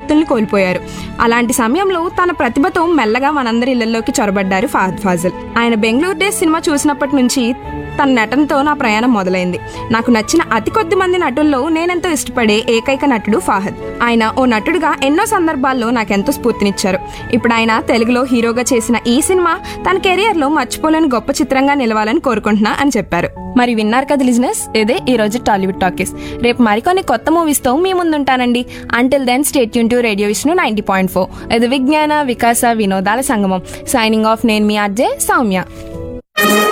భక్తుల్ని కోల్పోయారు అలాంటి సమయంలో తన ప్రతిభతో మెల్లగా మనందరి ఇళ్లలోకి చొరబడ్డారు ఫహద్ ఫాజిల్ ఆయన బెంగళూరు డేస్ సినిమా చూసినప్పటి నుంచి తన నటనతో నా ప్రయాణం మొదలైంది నాకు నచ్చిన అతి కొద్ది మంది నటుల్లో నేనెంతో ఇష్టపడే ఏకైక నటుడు ఫాహద్ ఆయన ఓ నటుడుగా ఎన్నో సందర్భాల్లో నాకెంతో స్ఫూర్తినిచ్చారు ఇప్పుడు ఆయన తెలుగులో హీరోగా చేసిన ఈ సినిమా తన కెరియర్ లో మర్చిపోలేని గొప్ప చిత్రంగా నిలవాలని కోరుకుంటున్నా అని చెప్పారు మరి విన్నారు కదా లిజినెస్ ఇదే ఈ రోజు టాలీవుడ్ టాకీస్ రేపు మరికొన్ని కొత్త మూవీస్ తో మీ ముందుంటానండి అంటిల్ దెన్ స్టేట్ యూన్ to radio Vishnu ninety point four ఇది విజ్ఞాన వికాస వినోదాల సంగమం సైనింగ్ ఆఫ్ నేను మీ అర్జే సౌమ్య